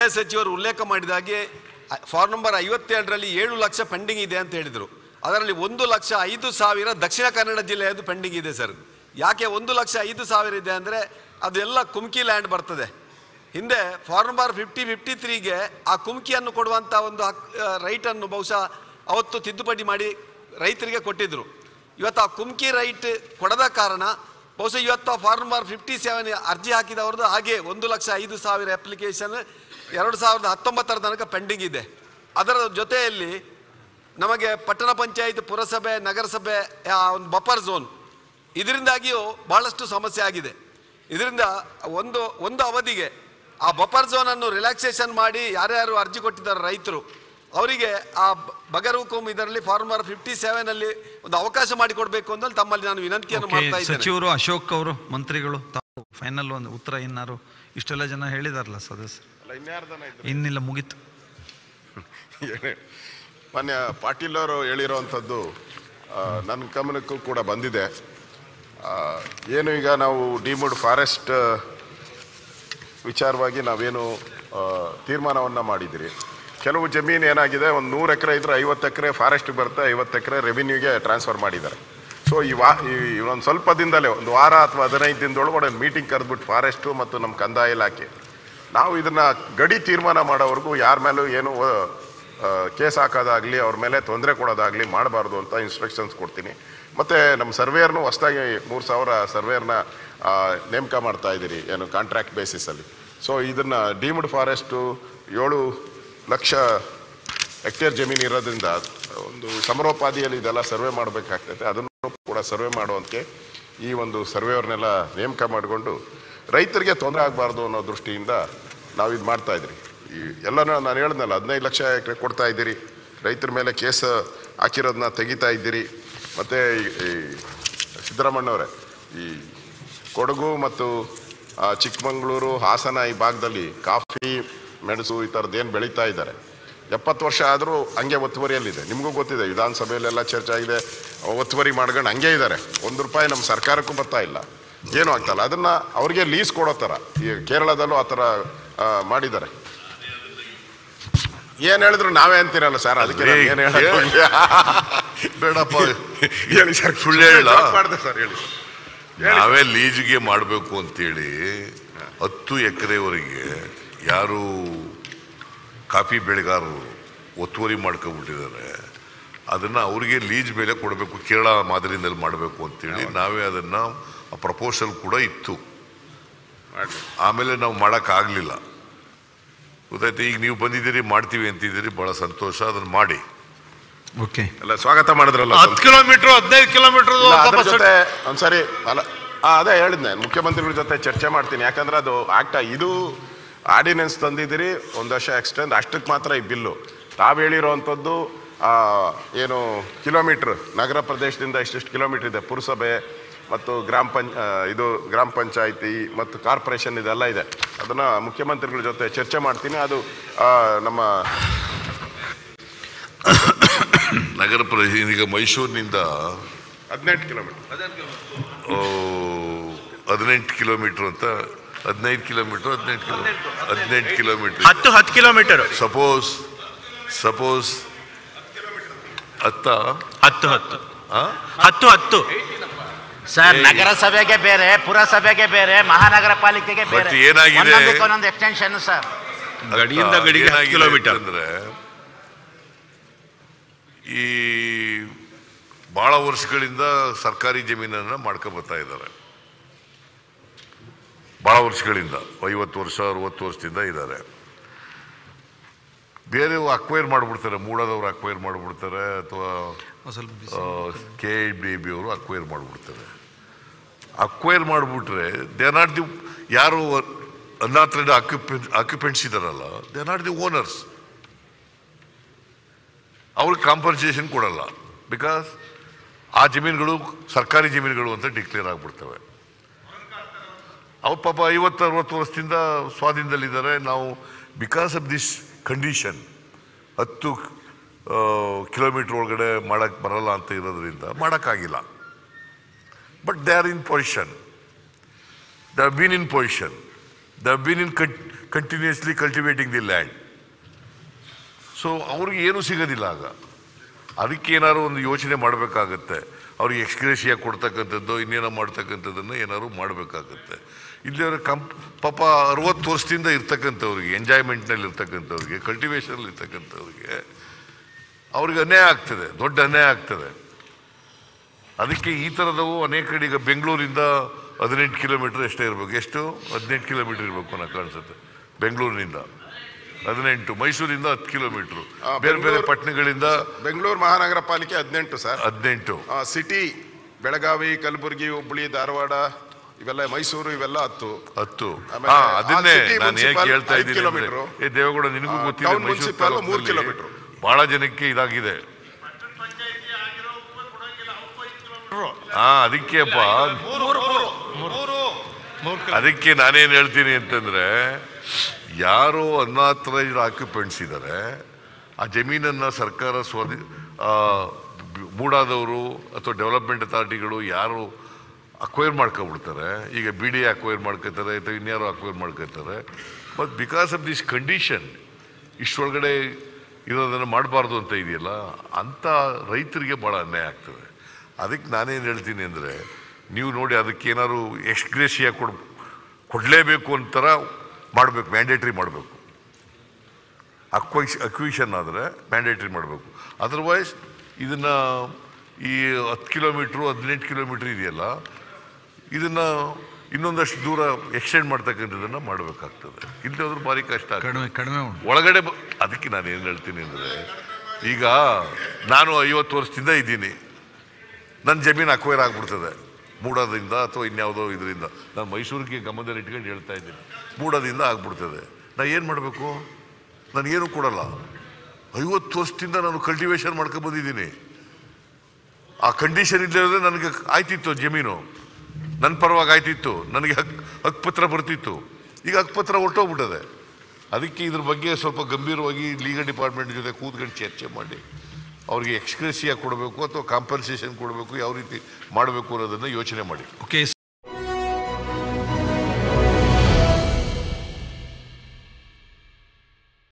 ಸಚಿವರು ಉಲ್ಲೇಖ ಮಾಡಿದ ಹಾಗೆ ಫಾರ್ಮ್ ನಂಬರ್ ಐವತ್ತೇಳರಲ್ಲಿ ಏಳು ಲಕ್ಷ ಪೆಂಡಿಂಗ್ ಇದೆ ಅಂತ ಹೇಳಿದರು ಅದರಲ್ಲಿ ಒಂದು ಲಕ್ಷ ಐದು ಸಾವಿರ ದಕ್ಷಿಣ ಕನ್ನಡ ಜಿಲ್ಲೆಯದು ಪೆಂಡಿಂಗ್ ಇದೆ ಸರ್ ಯಾಕೆ ಒಂದು ಲಕ್ಷ ಐದು ಸಾವಿರ ಇದೆ ಅಂದರೆ ಅದೆಲ್ಲ ಕುಮ್ಕಿ ಲ್ಯಾಂಡ್ ಬರ್ತದೆ ಹಿಂದೆ ಫಾರ್ಮ್ ನಂಬರ್ ಫಿಫ್ಟಿ ಫಿಫ್ಟಿ ತ್ರೀಗೆ ಆ ಕುಮ್ಕಿಯನ್ನು ಕೊಡುವಂಥ ಒಂದು ಹಕ್ ರೈಟನ್ನು ಬಹುಶಃ ಅವತ್ತು ತಿದ್ದುಪಡಿ ಮಾಡಿ ರೈತರಿಗೆ ಕೊಟ್ಟಿದ್ದರು ಇವತ್ತು ಆ ಕುಮ್ಕಿ ರೈಟ್ ಕೊಡದ ಕಾರಣ ಬಹುಶಃ ಇವತ್ತು ಆ ಫಾರ್ಮ್ ನಂಬರ್ ಫಿಫ್ಟಿ ಸೆವೆನ್ ಅರ್ಜಿ ಹಾಕಿದವ್ರದ್ದು ಹಾಗೆ ಒಂದು ಲಕ್ಷ ಐದು ಸಾವಿರ ಅಪ್ಲಿಕೇಶನ್ ಎರಡು ಸಾವಿರದ ಹತ್ತೊಂಬತ್ತರ ತನಕ ಪೆಂಡಿಂಗ್ ಇದೆ ಅದರ ಜೊತೆಯಲ್ಲಿ ನಮಗೆ ಪಟ್ಟಣ ಪಂಚಾಯತ್ ಪುರಸಭೆ ನಗರಸಭೆ ಆ ಒಂದು ಬಫರ್ ಝೋನ್ ಇದರಿಂದಾಗಿಯೂ ಬಹಳಷ್ಟು ಸಮಸ್ಯೆ ಆಗಿದೆ ಇದರಿಂದ ಒಂದು ಒಂದು ಅವಧಿಗೆ ಆ ಬಫರ್ ಝೋನನ್ನು ರಿಲ್ಯಾಕ್ಸೇಷನ್ ಮಾಡಿ ಯಾರ್ಯಾರು ಅರ್ಜಿ ಕೊಟ್ಟಿದ್ದಾರೆ ರೈತರು ಅವರಿಗೆ ಆ ಬ- ಬಗರ್ಹುಕುಂ ಇದರಲ್ಲಿ ಫಾರ್ಮರ್ ಫಿಫ್ಟಿ ಸೆವೆನಲ್ಲಿ ಒಂದು ಅವಕಾಶ ಮಾಡಿಕೊಡ್ಬೇಕು ಅಂತ ತಮ್ಮಲ್ಲಿ ನಾನು ವಿನಂತಿಯನ್ನು ಓಕೆ, ಮಾಡ್ತಾ ಇದ್ದೇನೆ ಸಚಿವರು ಅಶೋಕ್ ಅವರು ಮಂತ್ರಿಗಳು ತಾವು ಫೈನಲ್ ಒಂದು ಉತ್ತರ ಇನ್ನಾರು ಇಷ್ಟೆಲ್ಲ ಜನ ಹೇಳಿದಾರಲ್ಲ ಸದಸ್ಯರು ಇನ್ನಿಲ್ಲ ಮುಗೀತು ಮಾನ್ಯ ಪಾಟೀಲ್ ಅವರು ಹೇಳಿರೋವಂಥದ್ದು ಆ, ನನ್ನ ಗಮನಕ್ಕೂ ಕೂಡ ಬಂದಿದೆ ಆ, ಏನು ಈಗ ನಾವು ಡಿಮುಡ್ ಫಾರೆಸ್ಟ್ ವಿಚಾರವಾಗಿ ನಾವೇನು ತೀರ್ಮಾನವನ್ನು ಮಾಡಿದಿರಿ ಕೆಲವು ಜಮೀನು ಏನಾಗಿದೆ ಒಂದು ನೂರು ಎಕರೆ ಇದ್ರೆ ಐವತ್ತು ಎಕರೆ ಫಾರೆಸ್ಟ್ಗೆ ಬರುತ್ತೆ ಐವತ್ತು ಎಕರೆ ರೆವಿನ್ಯೂಗೆ ಟ್ರಾನ್ಸ್ಫರ್ ಮಾಡಿದ್ದಾರೆ ಸೊ ಈ ವಾ ಈ ಒಂದು ಸ್ವಲ್ಪ ದಿನದಲ್ಲೇ ಒಂದು ವಾರ ಅಥವಾ ಹದಿನೈದು ದಿನದೊಳಗಡೆ ಒಂದು ಮೀಟಿಂಗ್ ಕರೆದ್ಬಿಟ್ಟು ಫಾರೆಸ್ಟು ಮತ್ತು ನಮ್ಮ ಕಂದಾಯ ಇಲಾಖೆ ನಾವು ಇದನ್ನ ಗಡಿ ತೀರ್ಮಾನ ಮಾಡೋವರೆಗೂ ಯಾರ ಮೇಲೂ ಏನು ಕೇಸ್ ಹಾಕೋದಾಗಲಿ ಅವ್ರ ಮೇಲೆ ತೊಂದರೆ ಕೊಡೋದಾಗಲಿ ಮಾಡಬಾರ್ದು ಅಂತ ಇನ್ಸ್ಟ್ರಕ್ಷನ್ಸ್ ಕೊಡ್ತೀನಿ ಮತ್ತು ನಮ್ಮ ಸರ್ವೇಯರ್ನು ಹೊಸದಾಗಿ ಮೂರು ಸಾವಿರ ಸರ್ವೇಯರ್ನ ನೇಮಕ ಮಾಡ್ತಾ ಇದ್ದೀರಿ ಏನು ಕಾಂಟ್ರಾಕ್ಟ್ ಬೇಸಿಸಲ್ಲಿ ಸೊ ಇದನ್ನು ಡೀಮ್ಡ್ ಫಾರೆಸ್ಟು ಏಳು ಲಕ್ಷ ಹೆಕ್ಟೇರ್ ಜಮೀನು ಇರೋದ್ರಿಂದ ಒಂದು ಸಮರೋಪಾದಿಯಲ್ಲಿ ಇದೆಲ್ಲ ಸರ್ವೆ ಮಾಡಬೇಕಾಗ್ತೈತೆ ಅದನ್ನು ಕೂಡ ಸರ್ವೆ ಮಾಡುವಂತೆ ಈ ಒಂದು ಸರ್ವೆಯವ್ರನ್ನೆಲ್ಲ ನೇಮಕ ಮಾಡಿಕೊಂಡು ರೈತರಿಗೆ ತೊಂದರೆ ಆಗಬಾರ್ದು ಅನ್ನೋ ದೃಷ್ಟಿಯಿಂದ ನಾವು ಇದು ಮಾಡ್ತಾ ಇದ್ರಿ ಈ ಎಲ್ಲನೂ ನಾನು ಹೇಳಿದ್ನಲ್ಲ ಹದಿನೈದು ಲಕ್ಷ ಎಕರೆ ಕೊಡ್ತಾ ಇದ್ದೀರಿ ರೈತರ ಮೇಲೆ ಕೇಸ್ ಹಾಕಿರೋದನ್ನ ತೆಗಿತಾ ಇದ್ದೀರಿ ಮತ್ತು ಈ ಸಿದ್ದರಾಮಣ್ಣವರೇ ಈ ಕೊಡಗು ಮತ್ತು ಆ, ಚಿಕ್ಕಮಗಳೂರು ಹಾಸನ ಈ ಭಾಗದಲ್ಲಿ ಕಾಫಿ ಮೆಣಸು ಈ ಥರದ್ದು ಏನು ಬೆಳೀತಾ ಇದ್ದಾರೆ ಎಪ್ಪತ್ತು ವರ್ಷ ಆದರೂ ಹಂಗೆ ಒತ್ತುವರಿಯಲ್ಲಿದೆ ನಿಮಗೂ ಗೊತ್ತಿದೆ ವಿಧಾನಸಭೆಯಲ್ಲೆಲ್ಲ ಚರ್ಚೆ ಆಗಿದೆ ಒತ್ತುವರಿ ಮಾಡ್ಕೊಂಡು ಹಂಗೆ ಇದ್ದಾರೆ ಒಂದು ರೂಪಾಯಿ ನಮ್ಮ ಸರ್ಕಾರಕ್ಕೂ ಬರ್ತಾ ಇಲ್ಲ ಏನೂ ಆಗ್ತಾಯಿಲ್ಲ ಅದನ್ನು ಅವ್ರಿಗೆ ಲೀಸ್ ಕೊಡೋ ಥರ ಈ ಕೇರಳದಲ್ಲೂ ಆ ಥರ ಆ, ಮಾಡಿದ್ದಾರೆ ಏನು ಹೇಳಿದ್ರು ನಾವೇ ಅಂತೀರಲ್ಲ ಸರ್ ಅದಕ್ಕೆ ನಾನು ಏನ್ ಹೇಳಕ್ ಹೋಗ್ಲಿ? ಬೇಡಪ್ಪ ಹೇಳಿ ಸರ್ ಸುಳ್ಳು ಹೇಳ ಮಾಡಿದೆ ಸರ್ ಹೇಳಿ ನಾವೇ ಲೀಜ್ಗೆ ಮಾಡಬೇಕು ಅಂತೇಳಿ ಹತ್ತು ಎಕರೆವರೆಗೆ ಯಾರು ಕಾಫಿ ಬೆಳೆಗಾರರು ಒತ್ತುವರಿ ಮಾಡ್ಕೊಬಿಟ್ಟಿದ್ದಾರೆ ಅದನ್ನು ಅವರಿಗೆ ಲೀಜ್ ಮೇಲೆ ಕೊಡಬೇಕು ಕೇರಳ ಮಾದರಿನಲ್ಲಿ ಮಾಡಬೇಕು ಅಂತೇಳಿ ನಾವೇ ಅದನ್ನು ಪ್ರಪೋಸಲ್ ಕೂಡ ಇತ್ತು ಆಮೇಲೆ ನಾವು ಮಾಡೋಕ್ಕಾಗಲಿಲ್ಲ ಗೊತ್ತಾಯ್ತು ಈಗ ನೀವು ಬಂದಿದ್ದೀರಿ ಮಾಡ್ತೀವಿ ಅಂತಿದ್ದೀರಿ ಭಾಳ ಸಂತೋಷ ಅದನ್ನು ಮಾಡಿ ಓಕೆ ಎಲ್ಲ ಸ್ವಾಗತ ಮಾಡಿದ್ರಲ್ಲ ಹತ್ತು ಕಿಲೋಮೀಟರ್ ಹದಿನೈದು ಕಿಲೋಮೀಟರ್ ಇಲ್ಲ, ಅದ್ರ ಜೊತೆ ಒಂದ್ಸರಿ ಅಲ್ಲ ಆ, ಅದೇ ಹೇಳಿದ್ನೆ ಮುಖ್ಯಮಂತ್ರಿಗಳ ಜೊತೆ ಚರ್ಚೆ ಮಾಡ್ತೀನಿ ಯಾಕಂದ್ರೆ ಅದು ಆಕ್ಟ ಇದು ಆರ್ಡಿನೆನ್ಸ್ ತಂದಿದ್ದೀರಿ ಒಂದು ವರ್ಷ ಎಕ್ಸ್ಟೆಂಡ್ ಅಷ್ಟಕ್ಕೆ ಮಾತ್ರ ಈ ಬಿಲ್ಲು ತಾವು ಹೇಳಿರೋವಂಥದ್ದು ಆ, ಏನು ಕಿಲೋಮೀಟ್ರ್ ನಗರ ಪ್ರದೇಶದಿಂದ ಇಷ್ಟಿಷ್ಟು ಕಿಲೋಮೀಟರ್ ಇದೆ ಪುರಸಭೆ ಮತ್ತು ಗ್ರಾಮ ಪಂಚ ಆ, ಇದು ಗ್ರಾಮ ಪಂಚಾಯಿತಿ ಮತ್ತು ಕಾರ್ಪೊರೇಷನ್ ಇದೆಲ್ಲ ಇದೆ ಅದನ್ನು ಮುಖ್ಯಮಂತ್ರಿಗಳ ಜೊತೆ ಚರ್ಚೆ ಮಾಡ್ತೀನಿ ಅದು ಆ, ನಮ್ಮ ನಗರ ಪ್ರದೇಶ ಈಗ ಮೈಸೂರಿನಿಂದ ಹದಿನೆಂಟು ಕಿಲೋಮೀಟರ್ ಆ, ಹದಿನೆಂಟು ಕಿಲೋಮೀಟರ್ ಅಂತ ಹದಿನೈದು ಕಿಲೋಮೀಟರ್ ಹದಿನೆಂಟು ಕಿಲೋಮೀಟರ್ ಹದಿನೆಂಟು ಕಿಲೋಮೀಟರ್ ಹತ್ತು ಹತ್ತು ಕಿಲೋಮೀಟರ್ ಸಪೋಸ್ ಸಪೋಸ್ ಹತ್ತ ಹತ್ತು ಹತ್ತು ಆ? ಹತ್ತು ಹತ್ತು ಸರ್ ನಗರಸಭೆಗೆ ಬೇರೆ ಪುರಸಭೆಗೆ ಬೇರೆ ಮಹಾನಗರ ಪಾಲಿಕೆಗೆ ಬೇರೆ ಮತ್ತೆ ಏನಾಗಿದೆ? ಒಂದೊಂದಕ್ಕೆ ಒಂದೊಂದು ಎಕ್ಸ್ಟೆನ್ಷನ್ ಸರ್ ಗಡಿಯಿಂದ ಗಡಿಗೆ ಹತ್ತು ಏನಾಗಿದೆ ಕಿಲೋಮೀಟರ್ ಅಂದ್ರೆ ಈ ಬಹಳ ವರ್ಷಗಳಿಂದ ಸರ್ಕಾರಿ ಜಮೀನನ್ನ ಮಾಡ್ಕೊ ಬರ್ತಾ ಇದ್ದಾರೆ ಬಹಳ ವರ್ಷಗಳಿಂದ ಐವತ್ತು ವರ್ಷ ಅರವತ್ತು ವರ್ಷದಿಂದ ಇದ್ದಾರೆ ಬೇರೆ ಅಕ್ವೈರ್ ಮಾಡಿಬಿಡ್ತಾರೆ ಮೂಡದವ್ರು ಅಕ್ವೈರ್ ಮಾಡಿಬಿಡ್ತಾರೆ ಅಥವಾ ಸ್ವಲ್ಪ ಬಿಸಿ. ಕೆ ಬಿ ಬಿ ಅವರು ಅಕ್ವೈರ್ ಮಾಡಿಬಿಡ್ತಾರೆ ಅಕ್ವೈರ್ ಮಾಡಿಬಿಟ್ರೆ ದೇ ನಾಟ್ ದಿ ಯಾರು ಅನ್ನಾಥ್ರೆಡ್ ಆಕ್ಯುಪೆನ್ ಆಕ್ಯುಪೆಂಟ್ಸ್ ಇದಾರಲ್ಲ ದೇ ನಾಟ್ ದಿ ಓನರ್ಸ್ ಅವ್ರಿಗೆ ಕಾಂಪನ್ಸೇಷನ್ ಕೊಡಲ್ಲ ಬಿಕಾಸ್ ಆ ಜಮೀನುಗಳು ಸರ್ಕಾರಿ ಜಮೀನುಗಳು ಅಂತ ಡಿಕ್ಲೇರ್ ಆಗ್ಬಿಡ್ತವೆ ಅವ್ರು ಪಾಪ ಐವತ್ತು ಅರವತ್ತು ವರ್ಷದಿಂದ ಸ್ವಾಧೀನದಲ್ಲಿದ್ದಾರೆ ನಾವು ಬಿಕಾಸ್ ಆಫ್ ದಿಸ್ ಕಂಡೀಷನ್ ಹತ್ತು ಕಿಲೋಮೀಟರ್ ಒಳಗಡೆ ಮಾಡಕ್ಕೆ ಬರಲ್ಲ ಅಂತ ಇರೋದ್ರಿಂದ ಮಾಡೋಕ್ಕಾಗಿಲ್ಲ but they are in position they are been in position the been in continuously cultivating the land so ಅವ್ರಿಗೆ ಏನೂ ಸಿಗೋದಿಲ್ಲ ಆಗ ಅದಕ್ಕೆ ಏನಾದ್ರು ಒಂದು ಯೋಚನೆ ಮಾಡಬೇಕಾಗತ್ತೆ ಅವ್ರಿಗೆ ಎಕ್ಸ್ಗ್ರೇಷಿಯಾ ಕೊಡ್ತಕ್ಕಂಥದ್ದು ಇನ್ನೇನೋ ಮಾಡ್ತಕ್ಕಂಥದ್ದನ್ನು ಏನಾದ್ರು ಮಾಡಬೇಕಾಗತ್ತೆ ಇಲ್ಲಿ ಅವ್ರ ಕಂಪ್ ಪಾಪ ಅರವತ್ತು ವರ್ಷದಿಂದ ಇರ್ತಕ್ಕಂಥವ್ರಿಗೆ ಎಂಜಾಯ್ಮೆಂಟ್ನಲ್ಲಿ ಇರ್ತಕ್ಕಂಥವ್ರಿಗೆ ಕಲ್ಟಿವೇಷನಲ್ಲಿ ಇರ್ತಕ್ಕಂಥವ್ರಿಗೆ ಅವ್ರಿಗೆ ಅನ್ಯಾಯ ಆಗ್ತದೆ ದೊಡ್ಡ ಅನ್ಯಾಯ ಆಗ್ತದೆ ಅದಕ್ಕೆ ಈ ಥರದವು ಅನೇಕ ಕಡೆ ಈಗ ಬೆಂಗಳೂರಿಂದ ಹದಿನೆಂಟು ಕಿಲೋಮೀಟರ್ ಎಷ್ಟೇ ಇರಬೇಕು ಎಷ್ಟು ಹದಿನೆಂಟು ಕಿಲೋಮೀಟರ್ ಇರಬೇಕು ಅನ್ನೋ ಕಾಣಿಸುತ್ತೆ ಬೆಂಗಳೂರಿನಿಂದ ಹದಿನೆಂಟು ಮೈಸೂರಿಂದ ಹತ್ತು ಕಿಲೋಮೀಟ್ರು ಆ, ಬೇರೆ ಬೇರೆ ಬೆಂಗಳೂರು- ಪಟ್ಟಣಗಳಿಂದ ಬೆಂಗಳೂರು ಮಹಾನಗರ ಪಾಲಿಕೆ ಹದಿನೆಂಟು ಸರ್ ಹದಿನೆಂಟು ಆ, ಸಿಟಿ ಬೆಳಗಾವಿ ಕಲಬುರಗಿ ಹುಬ್ಬಳ್ಳಿ ಧಾರವಾಡ ಇವೆಲ್ಲ ಮೈಸೂರು ಇವೆಲ್ಲ ಹತ್ತು ಹತ್ತು ಆಮೇಲೆ ಹಾ ಆ ಅದನ್ನೇ city ನಾನು ಹೇಗೆ municipal ಹೇಳ್ತಾ ಐದು ಇದ್ದೀನಿ ಅಂದ್ರೆ, ಕಿಲೋಮೀಟ್ರು. ಏ ದೇವೇಗೌಡ ನಿನಗೂ ಆ, ಗೊತ್ತಿದೆ town ಮೈಸೂರು municipal ಮೂರು ತಾಲೂಕಿನಲ್ಲಿ ಕಿಲೋಮೀಟ್ರು. ಬಹಳ ಜನಕ್ಕೆ ಇದಾಗಿದೆ ಹಾ ಅದಕ್ಕೆಪ್ಪ ಅದಕ್ಕೆ ನಾನೇನ್ ಹೇಳ್ತೀನಿ ಅಂತಂದ್ರೆ ಯಾರು ಅನ್ಆಥರೈಸ್ಡ್ ಆಕ್ಯುಪೆಂಟ್ಸ್ ಇದ್ದಾರೆ ಆ ಜಮೀನನ್ನ ಸರ್ಕಾರ ಸ್ವಾಧೀ ಆ, ಮೂಡಾದವರು ಅಥವಾ ಡೆವಲಪ್ಮೆಂಟ್ ಅಥಾರಿಟಿಗಳು ಯಾರು ಅಕ್ವೈರ್ ಮಾಡ್ಕೊಬಿಡ್ತಾರೆ ಈಗ ಬಿ ಡಿ ಅಕ್ವೈರ್ ಮಾಡ್ಕೋತಾರೆ ಅಥವಾ ಇನ್ಯಾರು ಅಕ್ವೈರ್ ಮಾಡ್ಕೋತಾರೆ but because of this condition ಇಷ್ಟೊಳಗಡೆ ಇರೋದನ್ನು ಮಾಡಬಾರ್ದು ಅಂತ ಇದೆಯಲ್ಲ ಅಂಥ ರೈತರಿಗೆ ಭಾಳ ಅನ್ಯಾಯ ಆಗ್ತದೆ ಅದಕ್ಕೆ ನಾನೇನು ಹೇಳ್ತೀನಿ ಅಂದರೆ ನೀವು ನೋಡಿ ಅದಕ್ಕೆ ಏನಾದ್ರು ಎಕ್ಸ್ಗ್ರೇಷಿಯಾ ಕೊಡ್ ಕೊಡಲೇಬೇಕು ಅಂತರ ಮಾಡಬೇಕು ಮ್ಯಾಂಡೇಟ್ರಿ ಮಾಡಬೇಕು ಅಕ್ವೈಸ್ ಅಕ್ವಿಷನ್ ಆದರೆ ಮ್ಯಾಂಡೇಟ್ರಿ ಮಾಡಬೇಕು ಅದರ್ವೈಸ್ ಇದನ್ನು ಈ ಹತ್ತು ಕಿಲೋಮೀಟ್ರು ಹದಿನೆಂಟು ಕಿಲೋಮೀಟ್ರ್ ಇದೆಯಲ್ಲ ಇದನ್ನು ಇನ್ನೊಂದಷ್ಟು ದೂರ ಎಕ್ಸ್ಟೆಂಡ್ ಮಾಡ್ತಕ್ಕಂಥದ್ದನ್ನು ಮಾಡಬೇಕಾಗ್ತದೆ ಇಲ್ಲಿ ಹೋದ್ರೆ ಭಾರಿ ಕಷ್ಟ ಆಗ್ತದೆ. ಕಡಿಮೆ ಕಡಿಮೆ ಉಂಟು ಒಳಗಡೆ ಬ- ಅದಕ್ಕೆ ನಾನು ಏನು ಹೇಳ್ತೀನಿ ಅಂದರೆ ಈಗ ನಾನು ಐವತ್ತು ವರ್ಷದಿಂದ ಇದ್ದೀನಿ ನನ್ನ ಜಮೀನು ಅಕ್ವೈರ್ ಆಗ್ಬಿಡ್ತದೆ ಮೂಡೋದ್ರಿಂದ ಅಥವಾ ಇನ್ಯಾವುದೋ ಇದರಿಂದ ನಾನು ಮೈಸೂರಿಗೆ ಗಮನದಲ್ಲಿ ಇಟ್ಕೊಂಡು ಹೇಳ್ತಾ ಇದ್ದೀನಿ ಮೂಡೋದಿಂದ ಆಗ್ಬಿಡ್ತದೆ ನಾ ಏನು ಮಾಡಬೇಕು ನನಗೇನು ಕೊಡಲ್ಲ ಐವತ್ತು ವರ್ಷದಿಂದ ನಾನು ಕಲ್ಟಿವೇಶನ್ ಮಾಡ್ಕೊಂಡು ಬಂದಿದ್ದೀನಿ ಆ ಕಂಡೀಷನ್ ಇಲ್ಲದ್ರೆ ನನಗೆ ಆಯ್ತಿತ್ತು ಜಮೀನು ನನ್ನ ಪರವಾಗಿ ಆಯ್ತಿತ್ತು ನನಗೆ ಹಕ್ ಹಕ್ಕುಪತ್ರ ಬರ್ತಿತ್ತು ಈಗ ಹಕ್ಕುಪತ್ರ ಹೊರ್ಟೋಗ್ಬಿಟ್ಟದೆ ಅದಕ್ಕೆ ಇದ್ರ ಬಗ್ಗೆ ಸ್ವಲ್ಪ ಗಂಭೀರವಾಗಿ ಲೀಗಲ್ ಡಿಪಾರ್ಟ್ಮೆಂಟ್ ಜೊತೆ ಕೂತ್ಕೊಂಡು ಚರ್ಚೆ ಮಾಡಿ ಅವ್ರಿಗೆ ಎಕ್ಸ್ಕ್ರೆಸಿಯಾ ಕೊಡಬೇಕು ಅಥವಾ ಕಾಂಪನ್ಸೇಷನ್ ಕೊಡಬೇಕು ಯಾವ ರೀತಿ ಮಾಡಬೇಕು ಅನ್ನೋದನ್ನು ಯೋಚನೆ ಮಾಡಿ ಓಕೆ